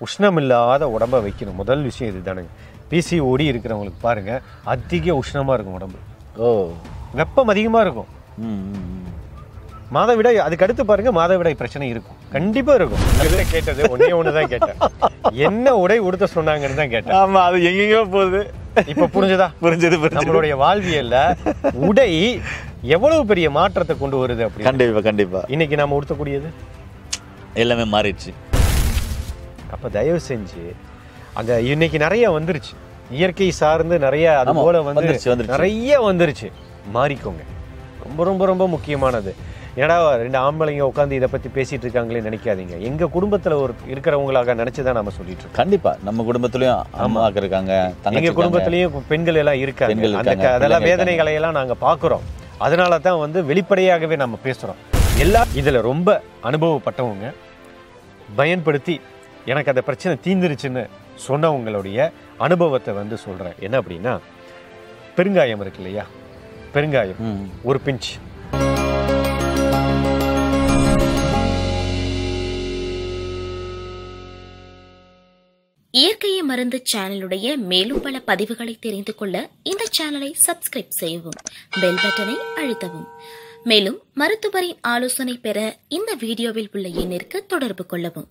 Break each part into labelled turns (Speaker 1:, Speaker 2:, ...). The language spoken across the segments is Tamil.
Speaker 1: உஷ்ணம் இல்லாத உடம்ப வைக்கணும் முதல் விஷயம் இதுதானுங்க பிசிஓடி இருக்கிறவங்களுக்கு பாருங்க அதிக உஷ்ணமா இருக்கும் உடம்பு
Speaker 2: ஓ
Speaker 1: வெப்பம் அதிகமா இருக்கும்
Speaker 2: ம், ம், ம்.
Speaker 1: மாதவிடாய் அதுக்கு அடுத்து பாருங்க மாதவிடாய் பிரச்சனை இருக்கும் கண்டிப்பா இருக்கும் அதுதான் கேட்டது ஒன்னே ஒண்ணுதான் கேட்டேன் என்ன உடை உடுத்த சொன்னாங்கன்னு தான் கேட்டேன்
Speaker 2: ஆமா அது எங்கெங்கயோ போகுது
Speaker 1: இப்ப புரிஞ்சுதா
Speaker 2: புரிஞ்சது புரிஞ்சது
Speaker 1: நம்மளுடைய வாழ்வியல்ல உடை எவ்வளவு பெரிய மாற்றத்தை கொண்டு வருது அப்படி
Speaker 2: கண்டிப்பா கண்டிப்பா
Speaker 1: இன்னைக்கு நாம உடுத்தக்கூடியது
Speaker 2: எல்லாமே மாறிடுச்சு
Speaker 1: அப்ப தயவு செஞ்சு அங்க இன்னைக்கு நிறைய வந்துருச்சு இயற்கை சார்ந்து நிறைய அது
Speaker 2: ஆமா,
Speaker 1: போல வந்து
Speaker 2: வந்துருச்சு, வந்துருச்சு.
Speaker 1: நிறைய வந்துருச்சு மாறிக்கோங்க ரொம்ப ரொம்ப ரொம்ப முக்கியமானது ஏன்னா ரெண்டு ஆம்பளைங்க உட்காந்து இதை பத்தி பேசிட்டு இருக்காங்களே நினைக்காதீங்க எங்க குடும்பத்துல ஒரு இருக்கிறவங்களாக நினைச்சுதான் நாம சொல்லிட்டு இருக்கோம்
Speaker 2: கண்டிப்பா நம்ம குடும்பத்திலயும் அம்மாக்கு இருக்காங்க தங்கச்சி
Speaker 1: எங்க
Speaker 2: இருக்காங்க.
Speaker 1: குடும்பத்திலயும் பெண்கள் எல்லாம் இருக்காங்க
Speaker 2: பெண்கள்
Speaker 1: அந்த
Speaker 2: இருக்காங்க,
Speaker 1: க- அதெல்லாம்
Speaker 2: பிள்ளைங்க
Speaker 1: வேதனைகளை எல்லாம் நாங்க பாக்குறோம் அதனால தான் வந்து வெளிப்படையாகவே நம்ம பேசுறோம் எல்லா இதுல ரொம்ப அனுபவப்பட்டவங்க பயன்படுத்தி எனக்கு அந்த பிரச்சனை தீந்துருச்சுன்னு சொன்னவங்களுடைய அனுபவத்தை வந்து சொல்றேன் என்ன அப்படின்னா பெருங்காயம் இருக்கு இல்லையா பெருங்காயம்
Speaker 2: ம்.
Speaker 1: ஒரு பிஞ்ச்
Speaker 3: இயற்கையை மருந்து சேனலுடைய மேலும் பல பதிவுகளை தெரிந்து கொள்ள இந்த சேனலை சப்ஸ்கிரைப் செய்யவும் பெல் பட்டனை அழுத்தவும் மேலும் மருத்துவரின் ஆலோசனை பெற இந்த வீடியோவில் உள்ள எண்ணிற்கு தொடர்பு கொள்ளவும்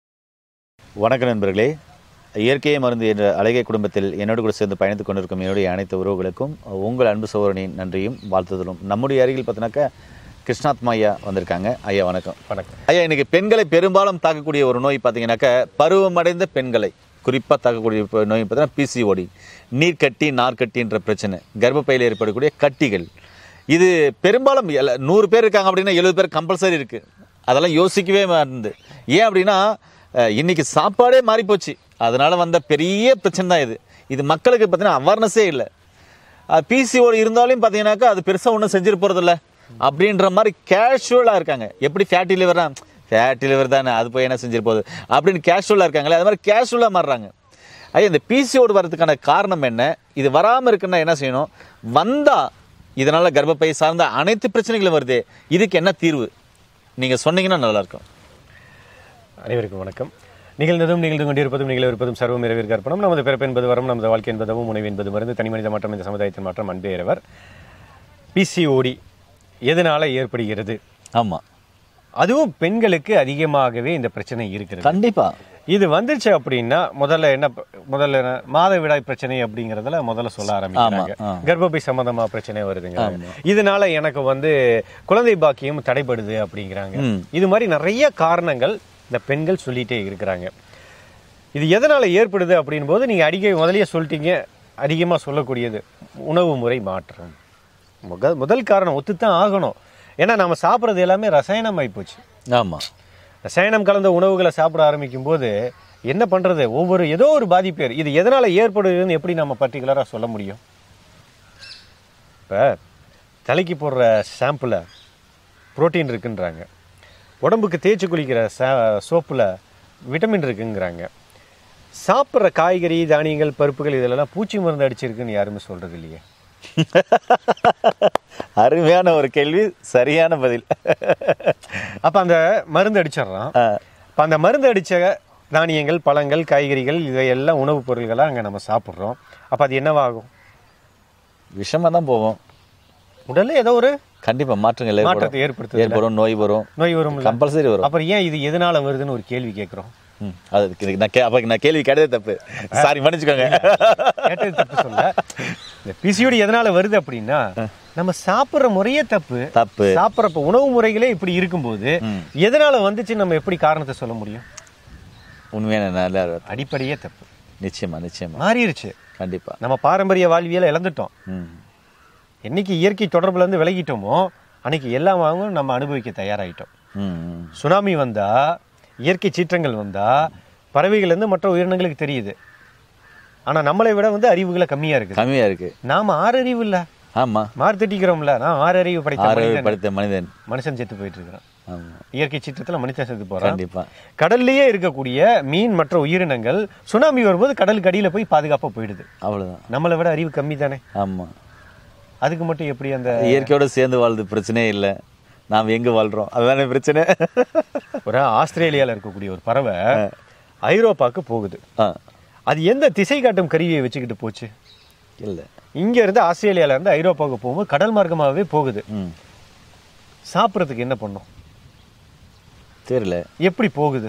Speaker 2: வணக்கம் நண்பர்களே இயற்கையை மருந்து என்ற அழகிய குடும்பத்தில் என்னோடு கூட சேர்ந்து பயணித்துக் கொண்டிருக்கும் என்னுடைய அனைத்து உறவுகளுக்கும் உங்கள் அன்பு சோழனின் நன்றியும் வாழ்த்துதலும் நம்முடைய அருகில் பார்த்தினாக்கா கிருஷ்ணாத்மா ஐயா வந்திருக்காங்க ஐயா வணக்கம்
Speaker 1: வணக்கம்
Speaker 2: ஐயா இன்னைக்கு பெண்களை பெரும்பாலும் தாக்கக்கூடிய ஒரு நோய் பார்த்தீங்கன்னாக்கா பருவமடைந்த பெண்களை குறிப்பாக தாக்கக்கூடிய இப்ப நோய் பார்த்தீங்கன்னா பிசிஓடி நீர்க்கட்டி நார்க்கட்டின்ற பிரச்சனை கர்ப்பப்பையில் ஏற்படக்கூடிய கட்டிகள் இது பெரும்பாலும் எல்லா- நூறு பேர் இருக்காங்க அப்படின்னா எழுபது பேர் கம்பல்சரி இருக்கு அதெல்லாம் யோசிக்கவே மாட்டேங்குது ஏன் அப்படின்னா அஹ், இன்னைக்கு சாப்பாடே மாறி போச்சு அதனால வந்த பெரிய பிரச்சனை தான் இது இது மக்களுக்கு பார்த்தீங்கன்னா அவேர்னஸே இல்லை பிசிஓடி இருந்தாலும் பார்த்தீங்கன்னாக்கா அது பெருசாக ஒன்றும் செஞ்சிட்டு போகிறதில்ல அப்படின்ற மாதிரி கேஷுவலாக இருக்காங்க எப்படி ஃபேட்டி லிவர் தான் ஃபேட்டி லிவர் தானே அது போய் என்ன செஞ்சிட்டு போகுது அப்படின்னு கேஷுவலாக இருக்காங்களே அது மாதிரி கேஷுவலாக மாறுறாங்க ஐயா இந்த பிசிஓடு வரதுக்கான காரணம் என்ன இது வராமல் இருக்குன்னா என்ன செய்யணும் வந்தால் இதனால் கர்ப்பப்பை சார்ந்த அனைத்து பிரச்சனைகளும் வருது இதுக்கு என்ன தீர்வு நீங்கள் சொன்னீங்கன்னா நல்லாயிருக்கும்
Speaker 1: அனைவருக்கும் வணக்கம் நிகழ்ந்ததும் நிகழ்ந்து கொண்டிருப்பதும் நிகழ்விருப்பதும் சர்வம் இரவிற்கு அர்ப்பணம் நமது பிறப்பு என்பது வரம் நமது வாழ்க்கை என்பதும் உணவு என்பது மருந்து தனி மனித மாற்றம் இந்த சமுதாயத்தின் மாற்றம் அன்பே இறைவர் பிசிஓடி எதனால ஏற்படுகிறது
Speaker 2: ஆமாம்
Speaker 1: அதுவும் பெண்களுக்கு அதிகமாகவே இந்த பிரச்சனை இருக்கிறது
Speaker 2: கண்டிப்பாக
Speaker 1: இது வந்துருச்சு அப்படின்னா முதல்ல என்ன ப- முதல்ல என்ன, மாதவிடாய் பிரச்சனை அப்படிங்கறதுல முதல்ல சொல்ல ஆரம்பிக்கிறாங்க
Speaker 2: ஆமா,
Speaker 1: கர்ப்பப்பை சம்பந்தமா பிரச்சனை வருதுங்க இதனால எனக்கு வந்து குழந்தை பாக்கியம் தடைபடுது அப்படிங்கிறாங்க
Speaker 2: ம்.
Speaker 1: இது மாதிரி நிறைய காரணங்கள் இந்த பெண்கள் சொல்லிட்டே இருக்கிறாங்க இது எதனால ஏற்படுது அப்படின் போது நீங்க அடிக்க முதல்லயே சொல்லிட்டீங்க அதிகமா சொல்லக்கூடியது உணவு முறை மாற்றம் முக- முதல் காரணம் ஒத்துத்தான் ஆகணும் ஏன்னா நம்ம சாப்பிட்றது எல்லாமே ரசாயனமாயி போச்சு
Speaker 2: ஆமாம்
Speaker 1: ரசாயனம் கலந்த உணவுகளை சாப்பிட ஆரம்பிக்கும் போது என்ன பண்றது ஒவ்வொரு ஏதோ ஒரு பாதிப்பு இது எதனால ஏற்படுதுன்னு எப்படி நம்ம பர்டிகுலரா சொல்ல முடியும் இப்ப தலைக்கு போடுற ஷாம்புல புரோட்டீன் இருக்குன்றாங்க உடம்புக்கு தேய்ச்சி குளிக்கிற சோப்புல விட்டமின் இருக்குங்கிறாங்க சாப்பிட்ற காய்கறி தானியங்கள் பருப்புகள் இதெல்லாம் பூச்சி மருந்து அடிச்சிருக்குன்னு யாருமே சொல்றது இல்லையே
Speaker 2: அருமையான ஒரு கேள்வி சரியான பதில்
Speaker 1: அப்ப அந்த மருந்து அடிச்சிடுறான் அப்ப அந்த மருந்து அடிச்ச தானியங்கள் பழங்கள் காய்கறிகள் இதையெல்லாம் உணவுப் பொருள்களா அங்க நம்ம சாப்பிடுறோம் அப்ப அது என்னவாகும்
Speaker 2: விஷமா தான் போவோம்
Speaker 1: உடல்ல ஏதோ ஒரு
Speaker 2: கண்டிப்பா மாற்றங்கள்
Speaker 1: மாற்றத்தை
Speaker 2: ஏற்படும்
Speaker 1: ஏற்படுத்துது
Speaker 2: ஏற்படும் நோய் வரும்
Speaker 1: நோய் வரும்
Speaker 2: கம்பல்சரி வரும்
Speaker 1: அப்புறம் ஏன் இது எதனால வருதுன்னு ஒரு கேள்வி கேட்கிறோம்
Speaker 2: ம், அது இதுக்கு நான் கே- அப்ப நான் கேள்வி கேட்டதே தப்பு சாரி மன்னிச்சுக்கோங்க
Speaker 1: கேட்டது தப்பு சொல்ல இந்த பிசியோடி எதனால வருது அப்படின்னா நம்ம சாப்பிடுற முறையே தப்பு
Speaker 2: தப்பு
Speaker 1: சாப்பிட்றப்ப உணவு முறைகளே இப்படி இருக்கும்போது
Speaker 2: ம்.
Speaker 1: எதனால வந்துச்சு நம்ம எப்படி காரணத்தை சொல்ல முடியும்
Speaker 2: உண்மையான நல்ல
Speaker 1: அடிப்படையே தப்பு
Speaker 2: நிச்சயமா நிச்சயமா
Speaker 1: மாறிடுச்சு
Speaker 2: கண்டிப்பா
Speaker 1: நம்ம பாரம்பரிய வாழ்வியலை இழந்துட்டோம்
Speaker 2: ம்
Speaker 1: என்னைக்கு இயற்கை தொடர்புல இருந்து விலகிட்டோமோ அன்னைக்கு எல்லாமாவும் நம்ம அனுபவிக்க தயாராயிட்டோம்
Speaker 2: ம், ம்.
Speaker 1: சுனாமி வந்தா இயற்கை சீற்றங்கள் வந்தா பறவைகள் இருந்து மற்ற உயிரினங்களுக்கு தெரியுது ஆனா நம்மளை விட வந்து அறிவுகளை கம்மியா இருக்குது
Speaker 2: கம்மியா இருக்கு
Speaker 1: நாம ஆறு அறிவு இல்ல
Speaker 2: ஆமா
Speaker 1: மாறு தட்டிக்கிறோம்ல நான் ஆறு அறிவு படைத்த
Speaker 2: ஆறு
Speaker 1: மனிதன்.
Speaker 2: படுத்த மனிதன்
Speaker 1: மனுஷன் செத்து போயிட்டு இருக்கிறான்
Speaker 2: ஆமா
Speaker 1: இயற்கை சீற்றத்துல மனுஷன் செத்து போறான்
Speaker 2: கண்டிப்பா
Speaker 1: கடல்லையே இருக்கக்கூடிய மீன் மற்ற உயிரினங்கள் சுனாமி வரும்போது கடலுக்கு அடியில போய் பாதுகாப்பா போயிடுது
Speaker 2: அவ்வளவுதான்
Speaker 1: நம்மளை விட அறிவு கம்மி தானே
Speaker 2: ஆமா
Speaker 1: அதுக்கு மட்டும் எப்படி அந்த
Speaker 2: இயற்கையோட சேர்ந்து வாழ்றது பிரச்சனையே இல்லை நாம் எங்க வாழ்றோம் அதுதானே பிரச்சனை
Speaker 1: ஒரு ஆஸ்திரேலியால இருக்கக்கூடிய ஒரு பறவை ஐரோப்பாக்கு போகுது
Speaker 2: ஆ
Speaker 1: அது எந்த திசை காட்டும் கருவியை வச்சுக்கிட்டு போச்சு
Speaker 2: இல்லை
Speaker 1: இங்க இருந்து ஆஸ்திரேலியால இருந்து ஐரோப்பாவுக்கு போகும்போது கடல் மார்க்கமாகவே போகுது
Speaker 2: ம்
Speaker 1: சாப்பிட்றதுக்கு என்ன பண்ணும்
Speaker 2: தெரியல
Speaker 1: எப்படி போகுது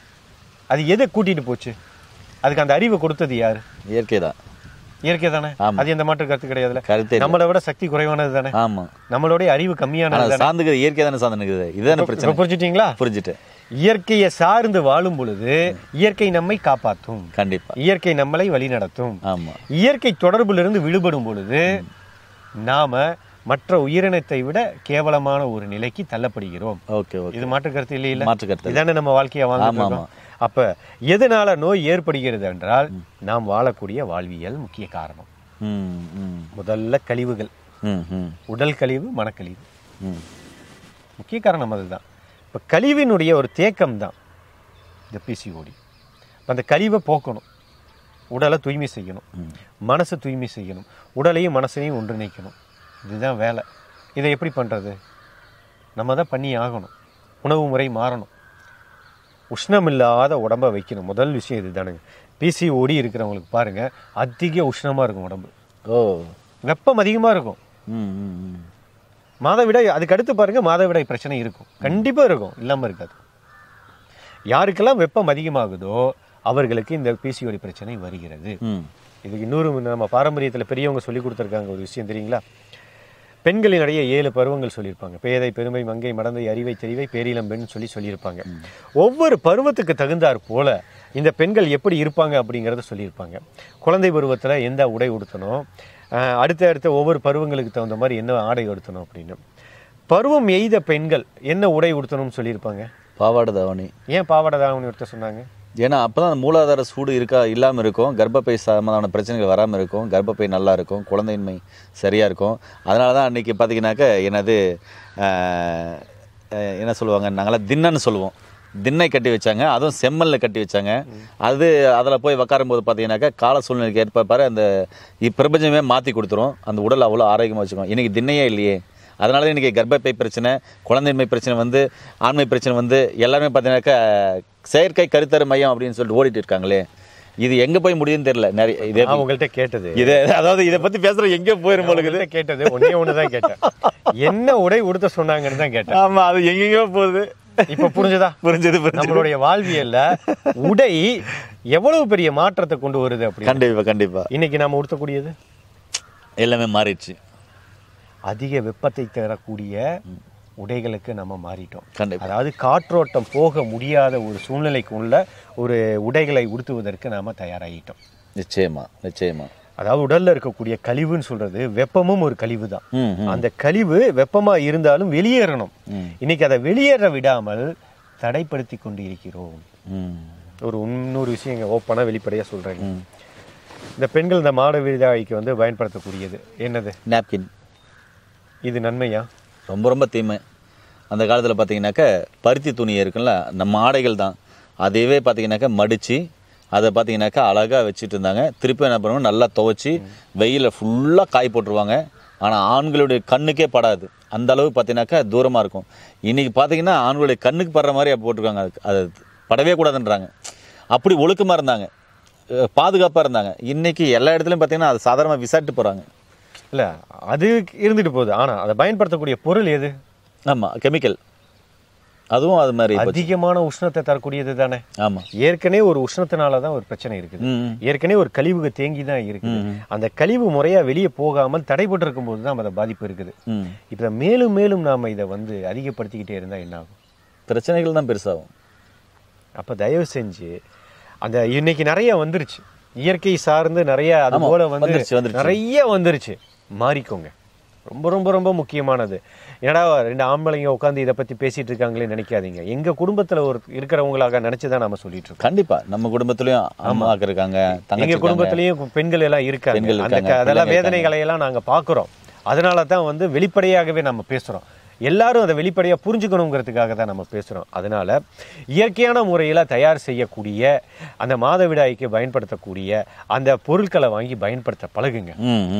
Speaker 1: அது எதை கூட்டிட்டு போச்சு அதுக்கு அந்த அறிவை கொடுத்தது யாரு
Speaker 2: இயற்கை தான்
Speaker 1: இயற்கை தானே
Speaker 2: ஆமா.
Speaker 1: அது எந்த மாற்று கருத்து கிடையாதுல
Speaker 2: கருத்தே இல்லை.
Speaker 1: நம்மளை விட சக்தி குறைவானது தானே
Speaker 2: ஆமாம்
Speaker 1: நம்மளுடைய அறிவு கம்மியானது
Speaker 2: ஆனால்
Speaker 1: தானே
Speaker 2: சார்ந்துக்கிறது இயற்கை தானே சார்ந்துக்குது இதுதானே
Speaker 1: இப்ப
Speaker 2: பிரச்சனை
Speaker 1: புரிஞ்சுட்டீங்களா
Speaker 2: புரிஞ்சுட்டேன்
Speaker 1: இயற்கையை சார்ந்து வாழும் பொழுது இயற்கை நம்மை காப்பாற்றும்
Speaker 2: கண்டிப்பா
Speaker 1: இயற்கை நம்மளை வழிநடத்தும்
Speaker 2: ஆமா
Speaker 1: இயற்கை தொடர்பிலிருந்து விடுபடும் பொழுது நாம மற்ற உயிரினத்தை விட கேவலமான ஒரு நிலைக்கு தள்ளப்படுகிறோம்
Speaker 2: ஓகே ஓகே
Speaker 1: இது மாற்று கருத்து இல்லையில
Speaker 2: மாற்று கருத்து
Speaker 1: இதானே நம்ம வாழ்க்கையை வாழ்ந்துட்டு
Speaker 2: ஆமா,
Speaker 1: இருக்கோம் அப்ப எதனால நோய் ஏற்படுகிறது என்றால் நாம் வாழக்கூடிய வாழ்வியல் முக்கிய காரணம்
Speaker 2: ம் ம்
Speaker 1: முதல்ல கழிவுகள்
Speaker 2: ம் ம்
Speaker 1: உடல் கழிவு மனக்கழிவு
Speaker 2: ம்
Speaker 1: முக்கிய காரணம் அதுதான் இப்போ கழிவினுடைய ஒரு தேக்கம் தான் இந்த பிசிஓடி அந்த கழிவை போக்கணும் உடலை தூய்மை செய்யணும் மனசை தூய்மை செய்யணும் உடலையும் மனசையும் ஒன்றிணைக்கணும் இதுதான் வேலை இதை எப்படி பண்ணுறது நம்ம தான் பண்ணி ஆகணும் உணவு முறை மாறணும் உஷ்ணமில்லாத உடம்பை வைக்கணும் முதல் விஷயம் இதுதானுங்க பிசிஓடி இருக்கிறவங்களுக்கு பாருங்க அதிக உஷ்ணமாக இருக்கும் உடம்பு
Speaker 2: ஓ
Speaker 1: வெப்பம் அதிகமாக இருக்கும்
Speaker 2: ம் ம் ம்
Speaker 1: மாதவிடாய் அதுக்கு அடுத்து பாருங்க மாதவிடாய் பிரச்சனை இருக்கும் கண்டிப்பா இருக்கும் இல்லாம இருக்காது யாருக்கெல்லாம் வெப்பம் அதிகமாகுதோ அவர்களுக்கு இந்த பிசிஓடி பிரச்சனை வருகிறது
Speaker 2: ம்
Speaker 1: இதுக்கு இன்னொரு நம்ம பாரம்பரியத்துல பெரியவங்க சொல்லி கொடுத்துருக்காங்க ஒரு விஷயம் தெரியுங்களா பெண்களினுடைய ஏழு பருவங்கள் சொல்லியிருப்பாங்க பேதை பெருமை மங்கை மடந்தை அறிவை தெரிவை பேரிளம் பெண் சொல்லி சொல்லியிருப்பாங்க ஒவ்வொரு பருவத்துக்கு தகுந்தாற் போல இந்த பெண்கள் எப்படி இருப்பாங்க அப்படிங்கிறத சொல்லியிருப்பாங்க குழந்தை பருவத்துல எந்த உடை உடுத்தணும் ஆஹ் அடுத்த அடுத்த ஒவ்வொரு பருவங்களுக்கு தகுந்த மாதிரி என்ன ஆடை உடுத்தணும் அப்படின்னு பருவம் எய்த பெண்கள் என்ன உடை உடுத்தணும்னு சொல்லியிருப்பாங்க
Speaker 2: பாவாடை தாவணி
Speaker 1: ஏன் பாவாடை தாவணி உடுத்த சொன்னாங்க
Speaker 2: ஏன்னா அப்பதான் அந்த மூலாதார சூடு இருக்கா இல்லாமல் இருக்கும் கர்ப்பப்பை சம்பந்தமான பிரச்சனைகள் வராமல் இருக்கும் கர்ப்பப்பை நல்லா இருக்கும் குழந்தையின்மை சரியாக இருக்கும் அதனால தான் அன்றைக்கி பார்த்தீங்கன்னாக்க என்னது ஆஹ், ஆஹ், என்ன சொல்லுவாங்க நாங்களாம் தின்னன்னு சொல்லுவோம் திண்ணை கட்டி வச்சாங்க அதுவும் செம்மல்ல கட்டி வச்சாங்க அது அதில் போய் உக்காரும்போது பார்த்தீங்கன்னாக்கா கால சூழ்நிலைக்கு ஏற்ப பாரு அந்த இப்பிரபஞ்சமே மாற்றி கொடுத்துரும் அந்த உடல் அவ்வளோ ஆரோக்கியமாக வச்சுக்கும் இன்றைக்கி திண்ணையே இல்லையே அதனால தான் இன்றைக்கி கர்ப்பப்பை பிரச்சனை குழந்தையின்மை பிரச்சனை வந்து ஆண்மை பிரச்சனை வந்து எல்லாருமே பார்த்தீங்கன்னாக்கா செயற்கை கருத்தரு மையம் அப்படின்னு சொல்லிட்டு ஓடிட்டு இருக்காங்களே இது எங்கே போய் முடியும்னு தெரியல நிறைய இதே
Speaker 1: நான் உங்கள்கிட்ட கேட்டது
Speaker 2: இது அதாவது இதை பற்றி பேசுகிற எங்கே போயிரும் போலுக்குது
Speaker 1: உங்கள்கிட்ட கேட்டது ஒன்னே ஒன்று தான் கேட்டேன் என்ன உடை உடுத்த சொன்னாங்கன்னு தான் கேட்டேன்
Speaker 2: ஆமாம் அது எங்கெங்கேயோ போகுது
Speaker 1: இப்ப புரிஞ்சுதா
Speaker 2: புரிஞ்சது புரிஞ்சது
Speaker 1: நம்மளுடைய வாழ்வியல்ல உடை எவ்வளவு பெரிய மாற்றத்தை கொண்டு வருது அப்படி
Speaker 2: கண்டிப்பா கண்டிப்பா
Speaker 1: இன்னைக்கு நாம உடுத்தக்கூடியது
Speaker 2: எல்லாமே மாறிடுச்சு
Speaker 1: அதிக வெப்பத்தை தரக்கூடிய உடைகளுக்கு நம்ம மாறிட்டோம்
Speaker 2: கண்டிப்பா
Speaker 1: அதாவது காற்றோட்டம் போக முடியாத ஒரு சூழ்நிலைக்கு உள்ள ஒரு உடைகளை உடுத்துவதற்கு நாம தயாராகிட்டோம்
Speaker 2: நிச்சயமா நிச்சயமா
Speaker 1: அதாவது உடல்ல இருக்கக்கூடிய கழிவுன்னு சொல்றது வெப்பமும் ஒரு கழிவு தான்
Speaker 2: ம் ம்
Speaker 1: அந்த கழிவு வெப்பமா இருந்தாலும் வெளியேறணும்
Speaker 2: ம்.
Speaker 1: இன்னைக்கு அதை வெளியேற விடாமல் தடைப்படுத்தி கொண்டு இருக்கிறோம்
Speaker 2: ம்
Speaker 1: ஒரு இன்னொரு விஷயம் இங்க ஓப்பனா வெளிப்படையா சொல்றேங்க
Speaker 2: ம்
Speaker 1: இந்த பெண்கள் இந்த மாட விதாய்க்கு வந்து பயன்படுத்தக்கூடியது என்னது
Speaker 2: நாப்கின்
Speaker 1: இது நன்மையா
Speaker 2: ரொம்ப ரொம்ப தீமை அந்த காலத்தில் பார்த்தீங்கன்னாக்கா பருத்தி துணி இருக்குல்ல நம்ம ஆடைகள் தான் அதையவே பார்த்தீங்கன்னாக்கா மடித்து அதை பார்த்தீங்கன்னாக்கா அழகாக வச்சுட்டு இருந்தாங்க திருப்பி என்ன பண்ணுவாங்க நல்லா துவைச்சி வெயிலில் ஃபுல்லாக காய் போட்டுருவாங்க ஆனால் ஆண்களுடைய கண்ணுக்கே படாது அந்த அளவு பார்த்தீங்கன்னாக்கா தூரமாக இருக்கும் இன்றைக்கி பார்த்தீங்கன்னா ஆண்களுடைய கண்ணுக்கு படுற மாதிரி போட்டிருக்காங்க அது அது படவே கூடாதுன்றாங்க அப்படி ஒழுக்கமாக இருந்தாங்க பாதுகாப்பாக இருந்தாங்க இன்றைக்கி எல்லா இடத்துலையும் பார்த்தீங்கன்னா அது சாதாரணமாக விசாரிட்டு போகிறாங்க
Speaker 1: இல்ல அது இருந்துட்டு போகுது ஆனா அதை பயன்படுத்தக்கூடிய பொருள் எது
Speaker 2: ஆமாம் கெமிக்கல் அதுவும் அது மாதிரி போச்சு.
Speaker 1: அதிகமான உஷ்ணத்தை தரக்கூடியது தானே
Speaker 2: ஆமாம்
Speaker 1: ஏற்கனவே ஒரு உஷ்ணத்தினால தான் ஒரு பிரச்சனை இருக்குது
Speaker 2: ம்
Speaker 1: ஏற்கனவே ஒரு கழிவுக தேங்கி தான் இருக்குது அந்த கழிவு முறையா வெளியே போகாமல் தடைபட்டு இருக்கும்போது தான் அந்த பாதிப்பு இருக்குது
Speaker 2: ம்
Speaker 1: இப்ப மேலும் மேலும் நாம இதை வந்து அதிகப்படுத்திக்கிட்டே இருந்தா என்ன ஆகும்
Speaker 2: பிரச்சனைகள் தான் பெருசாகும்
Speaker 1: அப்ப தயவு செஞ்சு அந்த இன்னைக்கு நிறைய வந்துருச்சு இயற்கை சார்ந்து நிறைய அது போல வந்து
Speaker 2: வந்துருச்சு, வந்துருச்சு.
Speaker 1: நிறைய வந்துருச்சு மாறிக்கோங்க ரொம்ப ரொம்ப ரொம்ப முக்கியமானது ஏன்னா ரெண்டு ஆம்பளைங்க உட்காந்து இதை பத்தி பேசிட்டு இருக்காங்களே நினைக்காதீங்க எங்க குடும்பத்துல ஒரு இருக்கிறவங்களாக நினைச்சுதான் நாம சொல்லிட்டு இருக்கோம்
Speaker 2: கண்டிப்பா நம்ம குடும்பத்திலயும் அம்மாக்கு இருக்காங்க
Speaker 1: எங்க
Speaker 2: தங்கச்சி இருக்காங்க.
Speaker 1: குடும்பத்திலயும் பெண்கள் எல்லாம் இருக்காங்க
Speaker 2: பெண்கள்
Speaker 1: அந்த
Speaker 2: இருக்காங்க,
Speaker 1: க- அதெல்லாம்
Speaker 2: பிள்ளைங்க
Speaker 1: வேதனைகளை எல்லாம் நாங்க பாக்குறோம் அதனால தான் வந்து வெளிப்படையாகவே நம்ம பேசுறோம் எல்லாரும் அதை வெளிப்படையா புரிஞ்சுக்கணுங்கிறதுக்காக தான் நம்ம பேசுறோம் அதனால இயற்கையான முறையில தயார் செய்யக்கூடிய அந்த மாதவிடாய்க்கு பயன்படுத்தக்கூடிய அந்த பொருட்களை வாங்கி பயன்படுத்த பழகுங்க
Speaker 2: ம் ம்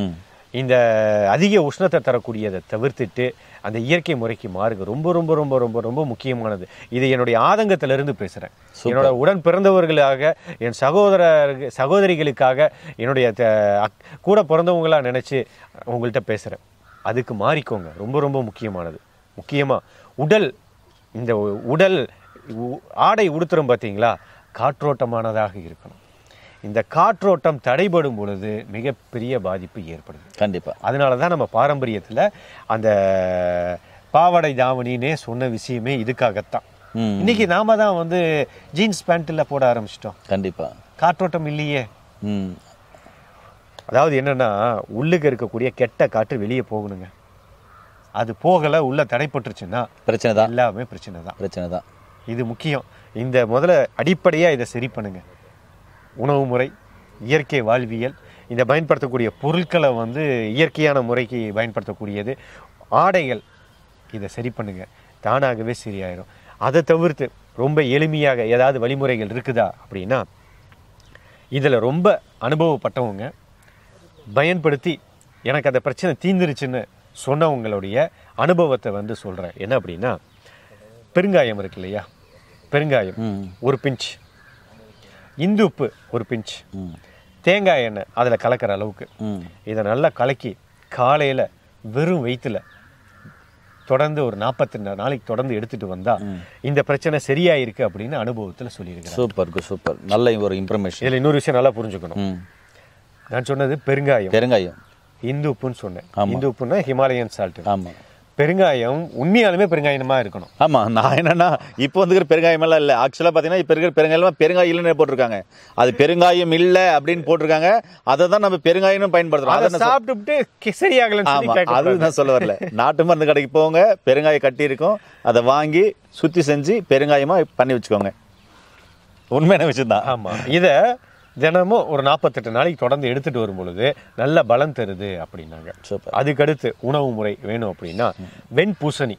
Speaker 1: இந்த அதிக உஷ்ணத்தை தரக்கூடியதை தவிர்த்துட்டு அந்த இயற்கை முறைக்கு மாறுங்க ரொம்ப ரொம்ப ரொம்ப ரொம்ப ரொம்ப முக்கியமானது இது என்னுடைய ஆதங்கத்திலிருந்து பேசுகிறேன் என்னோட உடன் பிறந்தவர்களாக என் சகோதர சகோதரிகளுக்காக என்னுடைய த- அக்- கூட பிறந்தவங்களா நினச்சி உங்கள்கிட்ட பேசுகிறேன் அதுக்கு மாறிக்கோங்க ரொம்ப ரொம்ப முக்கியமானது முக்கியமாக உடல் இந்த உ- உடல் உ- ஆடை உடுத்துறோம் பார்த்தீங்களா காற்றோட்டமானதாக இருக்கணும் இந்த காற்றோட்டம் தடைபடும் பொழுது மிகப்பெரிய பாதிப்பு ஏற்படுது
Speaker 2: கண்டிப்பா
Speaker 1: அதனால தான் நம்ம பாரம்பரியத்தில் அந்த பாவாடை தாவணின்னே சொன்ன விஷயமே இதுக்காகத்தான்
Speaker 2: ம்
Speaker 1: இன்னைக்கு நாம தான் வந்து ஜீன்ஸ் பேண்ட்டில் போட ஆரம்பிச்சிட்டோம்
Speaker 2: கண்டிப்பா
Speaker 1: காற்றோட்டம் இல்லையே
Speaker 2: ம்
Speaker 1: அதாவது என்னன்னா உள்ளுக்கு இருக்கக்கூடிய கெட்ட காற்று வெளியே போகணுங்க அது போகலை உள்ள தடைப்பட்டுருச்சுன்னா
Speaker 2: பிரச்சனை தான்
Speaker 1: எல்லாமே பிரச்சனை தான்
Speaker 2: பிரச்சனை தான்
Speaker 1: இது முக்கியம் இந்த முதல்ல அடிப்படையாக இதை சரி பண்ணுங்க உணவு முறை இயற்கை வாழ்வியல் இந்த பயன்படுத்தக்கூடிய பொருட்களை வந்து இயற்கையான முறைக்கு பயன்படுத்தக்கூடியது ஆடைகள் இதை சரி பண்ணுங்க தானாகவே சரியாயிடும் அதை தவிர்த்து ரொம்ப எளிமையாக ஏதாவது வழிமுறைகள் இருக்குதா அப்படின்னா இதில் ரொம்ப அனுபவப்பட்டவங்க பயன்படுத்தி எனக்கு அந்த பிரச்சனை தீந்துருச்சுன்னு சொன்னவங்களுடைய அனுபவத்தை வந்து சொல்கிறேன் என்ன அப்படின்னா பெருங்காயம் இருக்கு இல்லையா பெருங்காயம்
Speaker 2: ம்
Speaker 1: ஒரு பிஞ்ச் இந்து உப்பு ஒரு பிஞ்ச்
Speaker 2: ம்
Speaker 1: தேங்காய் எண்ணெய் அதில் கலக்கிற அளவுக்கு
Speaker 2: ம்
Speaker 1: இதை நல்லா கலக்கி காலையில் வெறும் வயிற்றுல தொடர்ந்து ஒரு நாற்பத்தி நாளைக்கு தொடர்ந்து எடுத்துட்டு வந்தா இந்த பிரச்சனை சரியா இருக்கு அப்படின்னு அனுபவத்தில் சொல்லியிருக்கிறேன்
Speaker 2: சூப்பர் சூப்பர் நல்ல ஒரு இன்ஃபர்மேஷன்
Speaker 1: இதில் இன்னொரு விஷயம் நல்லா புரிஞ்சுக்கணும்
Speaker 2: ம்
Speaker 1: நான் சொன்னது பெருங்காயம்
Speaker 2: பெருங்காயம்
Speaker 1: இந்து உப்புன்னு சொன்னேன்
Speaker 2: ஆமா.
Speaker 1: இந்து உப்புன்னா ஹிமாலயன் சால்ட்
Speaker 2: ஆமா
Speaker 1: பெருங்காயம் உண்மையாலுமே பெருங்காயமா இருக்கணும்
Speaker 2: ஆமா நான் என்னன்னா இப்போ வந்துக்கிற பெருங்காயம் எல்லாம் இல்லை ஆக்சுவலாக பார்த்தீங்கன்னா இப்போ இருக்கிற பெருங்காயம் பெருங்காயம் இல்லைன்னு போட்டிருக்காங்க அது பெருங்காயம் இல்லை அப்படின்னு போட்டிருக்காங்க அதை தான் நம்ம பெருங்காயமும் பயன்படுத்துறோம்
Speaker 1: அதை
Speaker 2: அதை நான் சொ-
Speaker 1: சாப்பிட்டுட்டு சரியாகலன்னு சொல்லி
Speaker 2: ஆமா அது
Speaker 1: கேட்கக்கூடாது.
Speaker 2: நான் சொல்ல வரல நாட்டு மருந்து கடைக்கு போங்க பெருங்காயம் கட்டி இருக்கும் அதை வாங்கி சுத்தி செஞ்சு பெருங்காயமா பண்ணி வச்சுக்கோங்க உண்மையான விஷயம் தான்
Speaker 1: ஆமா இத தினமும் ஒரு நாற்பத்தெட்டு நாளைக்கு தொடர்ந்து எடுத்துட்டு வரும் பொழுது நல்ல பலம் தருது அப்படின்னாங்க
Speaker 2: சூப்பர்
Speaker 1: அதுக்கடுத்து உணவு முறை வேணும் அப்படின்னா வெண்பூசணி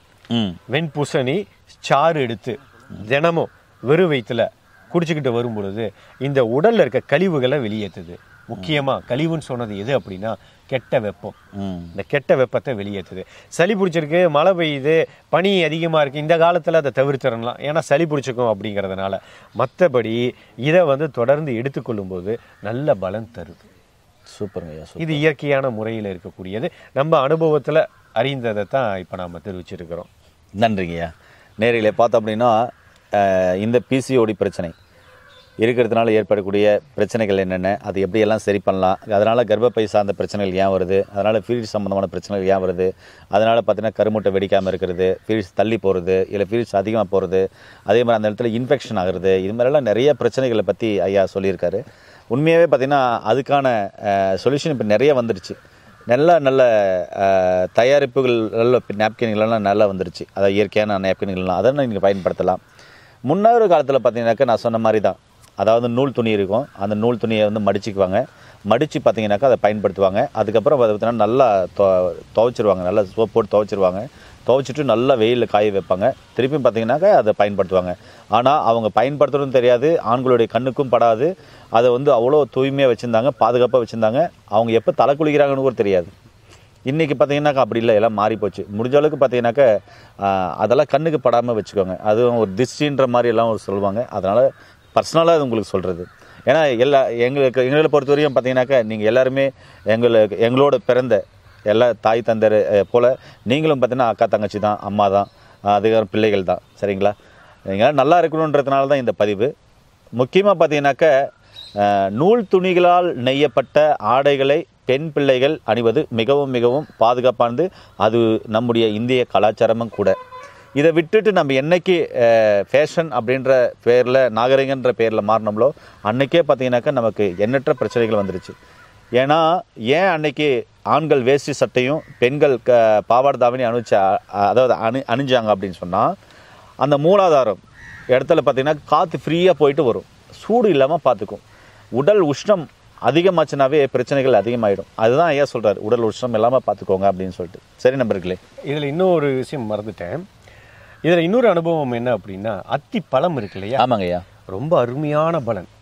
Speaker 2: ம்
Speaker 1: வெண்பூசணி சாறு எடுத்து தினமும் வெறும் வயிற்றுல குடிச்சுக்கிட்டு வரும் பொழுது இந்த உடல்ல இருக்க கழிவுகளை வெளியேற்றுது முக்கியமா கழிவுன்னு சொன்னது எது அப்படின்னா கெட்ட வெப்பம்
Speaker 2: ம்
Speaker 1: இந்த கெட்ட வெப்பத்தை வெளியேற்றுது சளி பிடிச்சிருக்கு மழை பெய்யுது பனி அதிகமாக இருக்குது இந்த காலத்தில் அதை தவிர்த்திடலாம் ஏன்னா சளி பிடிச்சிக்கும் அப்படிங்கிறதுனால மற்றபடி இதை வந்து தொடர்ந்து எடுத்துக்கொள்ளும்போது நல்ல பலன் தருது
Speaker 2: சூப்பருங்க ஐயா சூப்பர்
Speaker 1: இது இயற்கையான முறையில் இருக்கக்கூடியது நம்ம அனுபவத்தில் அறிந்ததை தான் இப்போ நாம் தெரிவிச்சிருக்கிறோம்
Speaker 2: நன்றிங்கய்யா நேரில் பார்த்தோம் அப்படின்னா அஹ், இந்த பிசிஓடி பிரச்சனை இருக்கிறதுனால ஏற்படக்கூடிய பிரச்சனைகள் என்னென்ன அது எப்படியெல்லாம் சரி பண்ணலாம் அதனால் கர்ப்பப்பை சார்ந்த பிரச்சனைகள் ஏன் வருது அதனால் பீரியட்ஸ் சம்மந்தமான பிரச்சனைகள் ஏன் வருது அதனால் பார்த்தீங்கன்னா கருமுட்டை வெடிக்காமல் இருக்கிறது பீரியட்ஸ் தள்ளி போகிறது இல்லை பீரியட்ஸ் அதிகமாக போகிறது அதே மாதிரி அந்த இடத்துல இன்ஃபெக்ஷன் ஆகுறது இது மாதிரிலாம் நிறைய பிரச்சனைகளை பற்றி ஐயா சொல்லியிருக்காரு உண்மையாகவே பார்த்தீங்கன்னா அதுக்கான சொல்யூஷன் இப்போ நிறைய வந்துடுச்சு நல்ல நல்ல அஹ், தயாரிப்புகள் நல்ல நாப்கின்கள்லாம் நல்லா வந்துருச்சு அதாவது இயற்கையான நாப்கின்கள்லாம் அதை நீங்கள் பயன்படுத்தலாம் முன்னொரு காலத்தில் பார்த்தீங்கன்னாக்கா நான் சொன்ன மாதிரி தான் அதாவது நூல் துணி இருக்கும் அந்த நூல் துணியை வந்து மடிச்சுக்குவாங்க மடித்து பார்த்தீங்கன்னாக்கா அதை பயன்படுத்துவாங்க அதுக்கப்புறம் அதை பார்த்தீங்கன்னா நல்லா தொ துவைச்சிருவாங்க நல்லா சோப் போட்டு துவைச்சிருவாங்க துவைச்சிட்டு நல்லா வெயிலில் காய வைப்பாங்க திருப்பியும் பார்த்தீங்கன்னாக்கா அதை பயன்படுத்துவாங்க ஆனால் அவங்க பயன்படுத்துறதும் தெரியாது ஆண்களுடைய கண்ணுக்கும் படாது அதை வந்து அவ்வளோ தூய்மையாக வச்சுருந்தாங்க பாதுகாப்பாக வச்சுருந்தாங்க அவங்க எப்போ தலை குளிக்கிறாங்கன்னு கூட தெரியாது இன்றைக்கி பார்த்தீங்கன்னாக்கா அப்படி இல்லை எல்லாம் மாறி போச்சு முடிஞ்ச அளவுக்கு பார்த்தீங்கன்னாக்கா ஆஹ், அதெல்லாம் கண்ணுக்கு படாமல் வச்சுக்கோங்க அதுவும் ஒரு திருஷ்டின்ற மாதிரி எல்லாம் ஒரு சொல்லுவாங்க அதனால் பர்சனலாக அது உங்களுக்கு சொல்கிறது ஏன்னா எல்லா எங்களுக்கு எங்களை பொறுத்த வரையும் பார்த்தீங்கன்னாக்கா நீங்கள் எல்லாருமே எங்களுக்கு எங்களோட பிறந்த எல்லா தாய் தந்தர் அஹ், போல நீங்களும் பார்த்தீங்கன்னா அக்கா தங்கச்சி தான் அம்மா தான் ஆஹ், அதுக்கப்புறம் பிள்ளைகள் தான் சரிங்களா நீங்கள் நல்லா இருக்கணுன்றதுனால தான் இந்த பதிவு முக்கியமாக பார்த்தீங்கன்னாக்கா அஹ், நூல் துணிகளால் நெய்யப்பட்ட ஆடைகளை பெண் பிள்ளைகள் அணிவது மிகவும் மிகவும் பாதுகாப்பானது அது நம்முடைய இந்திய கலாச்சாரமும் கூட இதை விட்டுட்டு நம்ம என்னைக்கு ஃபேஷன் அப்படின்ற பேரில் நாகரிகன்ற பேரில் மாறினோம்லோ அன்னைக்கே பார்த்தீங்கன்னாக்கா நமக்கு எண்ணற்ற பிரச்சனைகள் வந்துருச்சு ஏன்னா ஏன் அன்னைக்கு ஆண்கள் வேஷ்டி சட்டையும் பெண்கள் க பாவாடை தாவணி அணிச்ச அதாவது அணி அணிஞ்சாங்க அப்படின்னு சொன்னால் அந்த மூலாதாரம் இடத்துல பார்த்தீங்கன்னா காற்று ஃப்ரீயாக போயிட்டு வரும் சூடு இல்லாமல் பார்த்துக்கும் உடல் உஷ்ணம் அதிகமாச்சுனாவே பிரச்சனைகள் அதிகமாயிடும் அதுதான் ஐயா சொல்றாரு உடல் உஷ்ணம் இல்லாமல் பார்த்துக்கோங்க அப்படின்னு சொல்லிட்டு சரி நம்பர்களே
Speaker 1: இதில் இன்னொரு விஷயம் மறந்துட்டேன் இதில் இன்னொரு அனுபவம் என்ன அப்படின்னா அத்தி பழம் இருக்கு இல்லையா
Speaker 2: ஆமாங்க ஐயா
Speaker 1: ரொம்ப அருமையான பலன்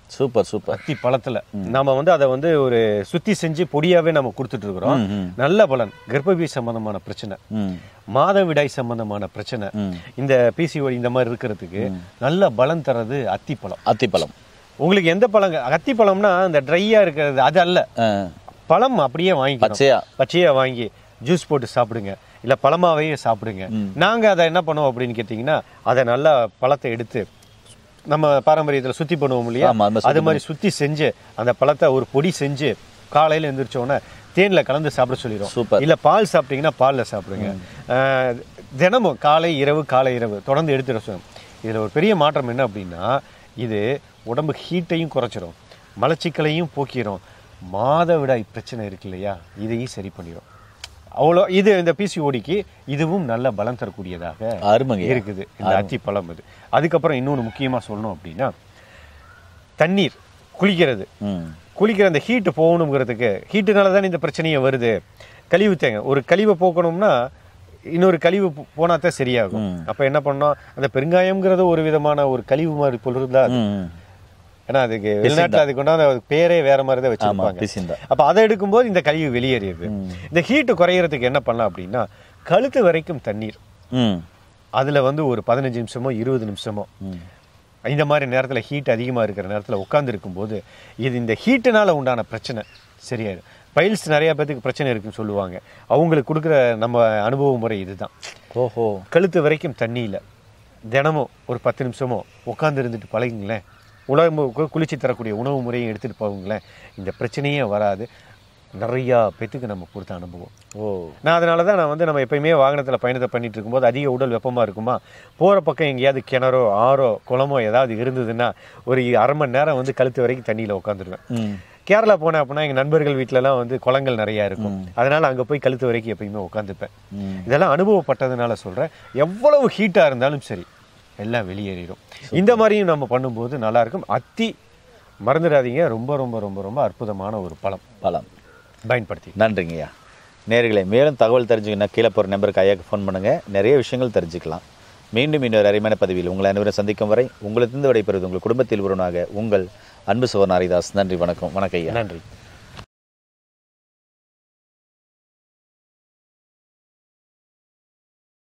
Speaker 2: சூப்பர் சூப்பர்
Speaker 1: அத்தி பழத்துல நாம வந்து அதை வந்து ஒரு சுத்தி செஞ்சு பொடியாவே நம்ம கொடுத்துட்டு இருக்கிறோம் நல்ல பலன் கர்ப்பபி சம்பந்தமான பிரச்சனை
Speaker 2: ம்
Speaker 1: மாதவிடாய் சம்பந்தமான பிரச்சனை இந்த பிசிஓடி இந்த மாதிரி இருக்கிறதுக்கு நல்ல பலன் தர்றது அத்திப்பழம்
Speaker 2: அத்திப்பழம்
Speaker 1: உங்களுக்கு எந்த பழங்க அத்திப்பழம்னா இந்த ட்ரையா இருக்கிறது அது அல்ல
Speaker 2: ஆ,
Speaker 1: பழம் அப்படியே வாங்கி
Speaker 2: பச்சையா
Speaker 1: பச்சையா வாங்கி ஜூஸ் போட்டு சாப்பிடுங்க இல்ல பழமாவே சாப்பிடுங்க நாங்க அதை என்ன பண்ணுவோம் அப்படின்னு கேட்டிங்கன்னா அதை நல்லா பழத்தை எடுத்து நம்ம பாரம்பரியத்துல சுத்தி பண்ணுவோம் இல்லையா
Speaker 2: ஆமா, அது மாதிரி
Speaker 1: அது மாதிரி சுத்தி செஞ்சு அந்த பழத்தை ஒரு பொடி செஞ்சு காலையில எந்திரிச்ச உடனே தேன்ல கலந்து சாப்பிட சொல்லிடும்
Speaker 2: சூப்பர்.
Speaker 1: இல்ல பால் சாப்பிட்டீங்கன்னா பால்ல சாப்பிடுங்க ஆஹ், தினமும் காலை இரவு காலை இரவு தொடர்ந்து எடுத்துட சொல்லணும் இதுல ஒரு பெரிய மாற்றம் என்ன அப்படின்னா இது உடம்பு ஹீட்டையும் குறைச்சிரும் மலச்சிக்கலையும் போக்கிரும் மாதவிடாய் பிரச்சனை இருக்கு இல்லையா இதையும் சரி பண்ணிடும் அவ்வளோ இது இந்த பிசிஓடிக்கு இதுவும் நல்ல பலம் தரக்கூடியதாக
Speaker 2: அருமைங்க
Speaker 1: இருக்குது இந்த அத்தி பழம் இது அதுக்கப்புறம் இன்னொன்று முக்கியமாக சொல்லணும் அப்படின்னா தண்ணீர் குளிக்கிறது
Speaker 2: ம்
Speaker 1: குளிக்கிற அந்த ஹீட்டு போகணுங்கிறதுக்கு ஹீட்டுனால தானே இந்த பிரச்சனையே வருது கழிவு தேங்க ஒரு கழிவை போக்கணும்னா இன்னொரு கழிவு போ- போனா தான் சரியாகும் அப்ப என்ன பண்ணோம் அந்த பெருங்காயம்ங்கிறது ஒரு விதமான ஒரு கழிவு மாதிரி பொருள் தான் அது.
Speaker 2: ம்
Speaker 1: ஏன்னா அதுக்கு வெளிநாட்டுல அதுக்கு கொண்டாந்து அது பேரே வேற மாதிரி தான்
Speaker 2: ஆமா
Speaker 1: வச்சிருப்பாங்க
Speaker 2: பிசிந்தா
Speaker 1: அப்ப அதை எடுக்கும்போது இந்த கழிவு வெளியேறியது இந்த ஹீட்டு குறையறதுக்கு என்ன பண்ணலாம் அப்படின்னா கழுத்து வரைக்கும் தண்ணீர்
Speaker 2: ம்
Speaker 1: அதுல வந்து ஒரு பதினஞ்சு நிமிஷமோ இருபது நிமிஷமோ
Speaker 2: ம்
Speaker 1: இந்த மாதிரி நேரத்துல ஹீட் அதிகமா இருக்கிற நேரத்துல உட்கார்ந்து இருக்கும்போது இது இந்த ஹீட்டுனால உண்டான பிரச்சனை சரியாயிடும் பைல்ஸ் நிறைய பேத்துக்கு பிரச்சனை இருக்குன்னு சொல்லுவாங்க அவங்களுக்கு கொடுக்குற நம்ம அனுபவ முறை இதுதான்
Speaker 2: ஓஹோ
Speaker 1: கழுத்து வரைக்கும் தண்ணியில் தினமும் ஒரு பத்து நிமிஷமோ உட்காந்து இருந்துட்டு பழகுங்களேன் உணவு குளிச்சு தரக்கூடிய உணவு முறையும் எடுத்துகிட்டு போகுங்களேன் இந்த பிரச்சனையே வராது நிறையா பேத்துக்கு நம்ம கொடுத்த அனுபவம்
Speaker 2: ஓ
Speaker 1: நான் அதனால தான் நான் வந்து நம்ம எப்பயுமே வாகனத்தில் பயணத்தை பண்ணிட்டு இருக்கும்போது அதிக உடல் வெப்பமாக இருக்குமா போகிற பக்கம் எங்கேயாவது கிணறோ ஆறோ குளமோ ஏதாவது இருந்ததுன்னா ஒரு அரை மணி நேரம் வந்து கழுத்து வரைக்கும் தண்ணியில் உட்காந்துருவேன்
Speaker 2: ம்
Speaker 1: கேரளா போனேன் அப்படின்னா எங்கள் நண்பர்கள் வீட்டிலலாம் வந்து குளங்கள் நிறையா இருக்கும் அதனால அங்கே போய் கழுத்து வரைக்கும் எப்பயுமே உட்காந்துப்பேன்
Speaker 2: ம்.
Speaker 1: இதெல்லாம் அனுபவப்பட்டதுனால சொல்கிறேன் எவ்வளவு ஹீட்டாக இருந்தாலும் சரி எல்லாம் வெளியேறிடும் இந்த மாதிரியும் நம்ம பண்ணும்போது நல்லா இருக்கும் அத்தி மறந்துடாதீங்க ரொம்ப ரொம்ப ரொம்ப ரொம்ப அற்புதமான ஒரு பழம்
Speaker 2: பலம்
Speaker 1: பயன்படுத்தி
Speaker 2: நன்றிங்கய்யா நேர்களை மேலும் தகவல் தெரிஞ்சுக்கணும் கீழே போகிற நம்பருக்கு ஐயாக்கு ஃபோன் பண்ணுங்கள் நிறைய விஷயங்கள் தெரிஞ்சுக்கலாம் மீண்டும் இன்னொரு அருமையான பதிவில் உங்களை அனைவரும் சந்திக்கும் வரை உங்களிடத்திலிருந்து விடைபெறுவது உங்கள் குடும்பத்தில் ஒருவனாக உங்கள் அன்பு சுவர்ண ஹரிதாஸ் நன்றி வணக்கம் வணக்கம் ஐயா
Speaker 1: நன்றி